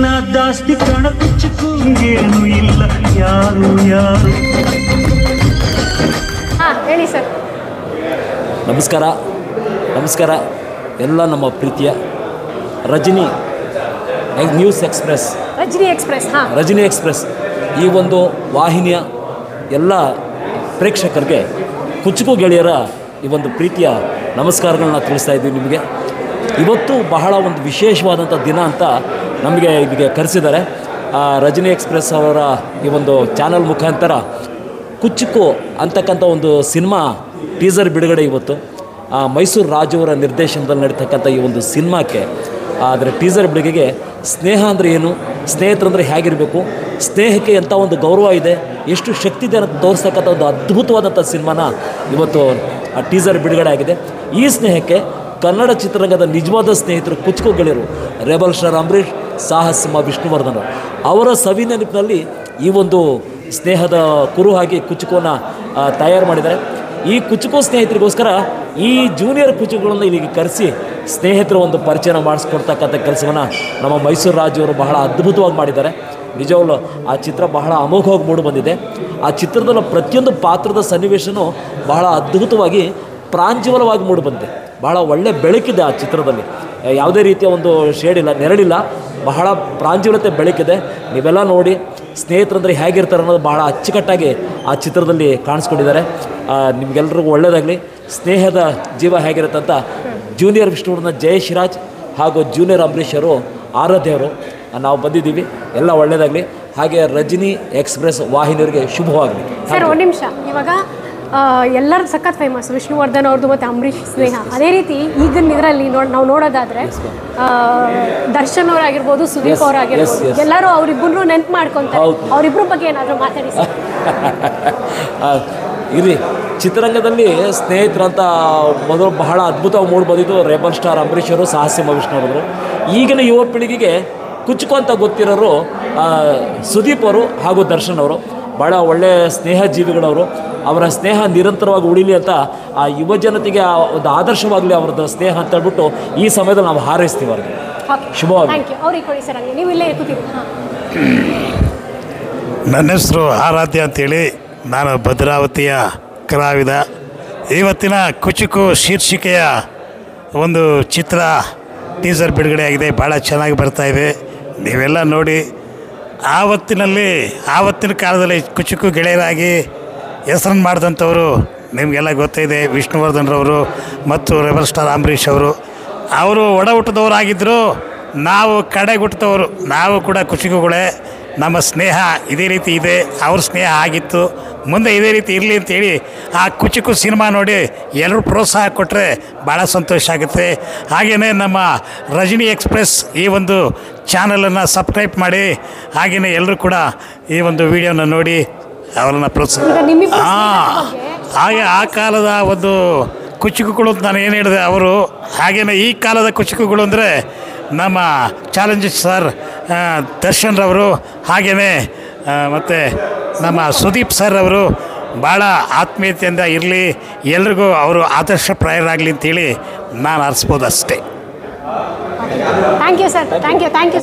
ನಿನ್ನ ಜಾಸ್ತಿ ಕಣ ಕುಚ್ಚುಕು ಏನು ಇಲ್ಲ ಯಾರು ಯಾರು ಹಾ ಹೇಳಿ ಸರ್ ನಮಸ್ಕಾರ ನಮಸ್ಕಾರ ಎಲ್ಲ ನಮ್ಮ ಪ್ರೀತಿಯ Rajani news express Rajani express ಹಾ ರಜನಿ ಎಕ್ಸ್ಪ್ರೆಸ್ ಈ ಒಂದು ವಾಹಿನಿಯ ಎಲ್ಲ ಪ್ರೇಕ್ಷಕರಿಗೆ ಕುಚುಕು ಗೆಳೆಯರ ಈ ಒಂದು ಪ್ರೀತಿಯ ನಮಸ್ಕಾರಗಳನ್ನ ತಿಳಿಸ್ತಾ ಇದ್ದೀವಿ ನಿಮಗೆ ಇವತ್ತು ಬಹಳ ಒಂದು ವಿಶೇಷವಾದಂಥ ದಿನ ಅಂತ ನಮಗೆ ಇಲ್ಲಿಗೆ ಕರೆಸಿದ್ದಾರೆ ಆ, ರಜನಿ ಎಕ್ಸ್ಪ್ರೆಸ್ ಅವರ ಈ ಒಂದು ಚಾನಲ್ ಮುಖಾಂತರ ಕುಚ್ಚುಕು ಅಂತಕ್ಕಂಥ ಒಂದು ಸಿನಿಮಾ ಟೀಸರ್ ಬಿಡುಗಡೆ ಇವತ್ತು ಆ, ಮೈಸೂರು ರಾಜು ಅವರ ನಿರ್ದೇಶನದಲ್ಲಿ ನಡೀತಕ್ಕಂಥ ಈ ಒಂದು ಸಿನಿಮಾಕ್ಕೆ ಅದರ ಟೀಸರ್ ಬಿಡುಗೆಗೆ ಸ್ನೇಹ ಅಂದರೆ ಏನು ಸ್ನೇಹಿತರಂದರೆ ಹೇಗಿರಬೇಕು ಸ್ನೇಹಕ್ಕೆ ಎಂಥ ಒಂದು ಗೌರವ ಇದೆ ಎಷ್ಟು ಶಕ್ತಿ ಇದೆ ಅಂತ ತೋರಿಸ್ತಕ್ಕಂಥ ಒಂದು ಅದ್ಭುತವಾದಂಥ ಸಿನಿಮಾನ ಇವತ್ತು ಆ ಟೀಸರ್ ಬಿಡುಗಡೆ ಆಗಿದೆ ಈ ಸ್ನೇಹಕ್ಕೆ ಕನ್ನಡ ಚಿತ್ರರಂಗದ ನಿಜವಾದ ಸ್ನೇಹಿತರು ಕುಚ್ಕೋ ಗೆಳೆಯರು ರೆಬಲ್ ಸ್ಟಾರ್ ಅಂಬರೀಷ್ ಸಾಹಸಿಂಹ ವಿಷ್ಣುವರ್ಧನ್ ಅವರ ಸವಿ ನೆನಪಿನಲ್ಲಿ ಈ ಒಂದು ಸ್ನೇಹದ ಕುರುಹಾಗಿ ಕುಚುಕೋನ ತಯಾರು ಮಾಡಿದ್ದಾರೆ ಈ ಕುಚುಕು ಸ್ನೇಹಿತರಿಗೋಸ್ಕರ ಈ ಜೂನಿಯರ್ ಕುಚುಗಳನ್ನು ಇಲ್ಲಿಗೆ ಕರೆಸಿ ಸ್ನೇಹಿತರ ಒಂದು ಪರಿಚಯನ ಮಾಡಿಸ್ಕೊಡ್ತಕ್ಕಂಥ ಕೆಲಸವನ್ನು ನಮ್ಮ ಮೈಸೂರು ರಾಜ್ಯವರು ಬಹಳ ಅದ್ಭುತವಾಗಿ ಮಾಡಿದ್ದಾರೆ ನಿಜವಾಗ್ಲೂ ಆ ಚಿತ್ರ ಬಹಳ ಅಮೋಘವಾಗಿ ಮೂಡಿ ಬಂದಿದೆ ಆ ಚಿತ್ರದಲ್ಲಿ ಪ್ರತಿಯೊಂದು ಪಾತ್ರದ ಸನ್ನಿವೇಶನೂ ಬಹಳ ಅದ್ಭುತವಾಗಿ ಪ್ರಾಂಜಲವಾಗಿ ಮೂಡಿ ಬಂದಿದೆ ಬಹಳ ಒಳ್ಳೆ ಬೆಳಕಿದೆ ಆ ಚಿತ್ರದಲ್ಲಿ ಯಾವುದೇ ರೀತಿಯ ಒಂದು ಶೇಡ್ ಇಲ್ಲ ನೆರಳಿಲ್ಲ ಬಹಳ ಪ್ರಾಂಜಲತೆ ಬೆಳಕಿದೆ ನೀವೆಲ್ಲ ನೋಡಿ ಸ್ನೇಹಿತರಂದ್ರೆ ಹೇಗಿರ್ತಾರೆ ಅನ್ನೋದು ಬಹಳ ಅಚ್ಚುಕಟ್ಟಾಗಿ ಆ ಚಿತ್ರದಲ್ಲಿ ಕಾಣಿಸ್ಕೊಂಡಿದ್ದಾರೆ ಆ, ನಿಮ್ಗೆಲ್ರಿಗೂ ಒಳ್ಳೆಯದಾಗಲಿ ಸ್ನೇಹದ ಜೀವ ಹೇಗಿರುತ್ತೆ ಅಂತ ಜೂನಿಯರ್ ವಿಷ್ಣುವರ್ಧನ ಜಯಶಿರಾಜ್ ಹಾಗೂ ಜೂನಿಯರ್ ಅಂಬರೀಷ್ ಅವರು ಆರಾಧ್ಯವರು ನಾವು ಬಂದಿದ್ದೀವಿ ಎಲ್ಲ ಒಳ್ಳೆಯದಾಗಲಿ ಹಾಗೆ ರಜನಿ ಎಕ್ಸ್ಪ್ರೆಸ್ ವಾಹಿನಿಯವರಿಗೆ ಶುಭವಾಗಲಿ ಸರ್ ಒಂದು ನಿಮಿಷ ಇವಾಗ ಆ, ಎಲ್ಲರೂ ಸಖತ್ ಫೇಮಸ್ ವಿಷ್ಣುವರ್ಧನ್ ಅವ್ರದ್ದು ಮತ್ತು ಅಂಬರೀಷ್ ಸ್ನೇಹ ಅದೇ ರೀತಿ ಈಗಿನ ಇದರಲ್ಲಿ ನೋಡ್ ನಾವು ನೋಡೋದಾದ್ರೆ ಆ, Darshan ಅವರಾಗಿರ್ಬೋದು Sudeep Yes, ಅವರಾಗಿರ್ಬೋದು yes, yes. ಎಲ್ಲರೂ ಅವರಿಬ್ಬರು ನೆನ್ಪು ಮಾಡ್ಕೊಂತಾರೆ ಹೌದು. ಅವರಿಬ್ಬರ ಬಗ್ಗೆ ಏನಾದರೂ ಮಾತಾಡಿ ಸರ್ ಆ, ಇರ್ರಿ ಚಿತ್ರರಂಗದಲ್ಲಿ ಸ್ನೇಹಿತರಂತ ಮೊದಲು ಬಹಳ ಅದ್ಭುತವಾಗಿ ಮೂಡಿ ಬಂದಿದ್ದು ರೇಬಲ್ ಸ್ಟಾರ್ ಅಂಬರೀಷ್ ಅವರು ಸಾಹಸ್ಯ ವಿಷ್ಣುವರವರು ಈಗಿನ ಯುವ ಪೀಳಿಗೆಗೆ ಕುಚುಕು ಅಂತ ಗೊತ್ತಿರೋರು ಆ, ಸುದೀಪ್ ಅವರು ಹಾಗೂ ದರ್ಶನ್ ಅವರು ಭಾಳ ಒಳ್ಳೆಯ ಸ್ನೇಹ ಜೀವಿಗಳವರು ಅವರ ಸ್ನೇಹ ನಿರಂತರವಾಗಿ ಉಳಿಲಿ ಅಂತ ಆ ಯುವ ಜನತೆಗೆ ಆ ಒಂದು ಆದರ್ಶವಾಗಲಿ ಅವ್ರದ್ದು ಸ್ನೇಹ ಅಂತ ಹೇಳ್ಬಿಟ್ಟು ಈ ಸಮಯದಲ್ಲಿ ನಾವು ಹಾರೈಸ್ತೀವಿ ಅವ್ರಿಗೆ ಓಕೆ ಶುಭವಾಗಲಿ. ಥ್ಯಾಂಕ್ ಯು ಅವ್ರಿಗೆ ಕೊಡಿ ಸರ್ ಹಂಗೆ ನೀವು ಇಲ್ಲೇ ಕೂತೀರಿ ಹಾಂ ನನ್ನ ಹೆಸರು ಆರಾಧ್ಯ ಅಂತೇಳಿ ನಾನು ಭದ್ರಾವತಿಯ ಕಲಾವಿದ ಇವತ್ತಿನ ಕುಚುಕು ಶೀರ್ಷಿಕೆಯ ಒಂದು ಚಿತ್ರ ಟೀಸರ್ ಬಿಡುಗಡೆ ಆಗಿದೆ ಭಾಳ ಚೆನ್ನಾಗಿ ಬರ್ತಾ ಇದೆ ನೀವೆಲ್ಲ ನೋಡಿ ಆವತ್ತಿನಲ್ಲಿ ಆವತ್ತಿನ ಕಾಲದಲ್ಲಿ ಕುಚುಕು ಗೆಳೆಯರಾಗಿ ಹೆಸರನ್ನು ಮಾಡಿದಂಥವರು ನಿಮಗೆಲ್ಲ ಗೊತ್ತಿದೆ ವಿಷ್ಣುವರ್ಧನ್ರವರು ಮತ್ತು ರೆಬಲ್ ಸ್ಟಾರ್ ಅಂಬರೀಷ್ ಅವರು ಅವರು ಒಡ ಹುಟ್ಟಿದವರಾಗಿದ್ದರು ನಾವು ಕಡೆಗುಟ್ಟಿದವರು ನಾವು ಕೂಡ ಕುಚುಕುಗಳೇ ನಮ್ಮ ಸ್ನೇಹ ಇದೇ ರೀತಿ ಇದೆ ಅವ್ರ ಸ್ನೇಹ ಆಗಿತ್ತು ಮುಂದೆ ಇದೇ ರೀತಿ ಇರಲಿ ಅಂತೇಳಿ ಆ ಕುಚುಕು ಸಿನಿಮಾ ನೋಡಿ ಎಲ್ಲರೂ ಪ್ರೋತ್ಸಾಹ ಕೊಟ್ಟರೆ ಭಾಳ ಸಂತೋಷ ಆಗುತ್ತೆ ಹಾಗೆಯೇ ನಮ್ಮ ರಜನಿ ಎಕ್ಸ್ಪ್ರೆಸ್ ಈ ಒಂದು ಚಾನಲನ್ನು ಸಬ್ಸ್ಕ್ರೈಬ್ ಮಾಡಿ ಹಾಗೆಯೇ ಎಲ್ಲರೂ ಕೂಡ ಈ ಒಂದು ವಿಡಿಯೋನ ನೋಡಿ ಅವರನ್ನು ಪ್ರೋತ್ಸಾಹ ಈಗ ನಿಮ್ಮಿಬ್ಬರ ಹಾಂ ಸ್ನೇಹದ ಬಗ್ಗೆ ಹಾಗೆ ಆ ಕಾಲದ ಒಂದು ಕುಚುಕುಗಳು ಅಂತ ನಾನು ಏನು ಹೇಳಿದೆ ಅವರು ಹಾಗೆಯೇ ಈ ಕಾಲದ ಕುಚುಕುಗಳು ಅಂದರೆ ನಮ್ಮ ಚಾಲೆಂಜಸ್ ಸರ್ ಆ, ದರ್ಶನ್ ರವರು ಹಾಗೆಯೇ ಮತ್ತು ನಮ್ಮ ಸುದೀಪ್ ಸರ್ ಅವರು ಭಾಳ ಆತ್ಮೀಯತೆಯಿಂದ ಇರಲಿ ಎಲ್ರಿಗೂ ಅವರು ಆದರ್ಶಪ್ರಾಯರಾಗಲಿ ಅಂತೇಳಿ ನಾನು ಅರ್ಸ್ಬೋದು ಅಷ್ಟೇ thank you sir thank you thank you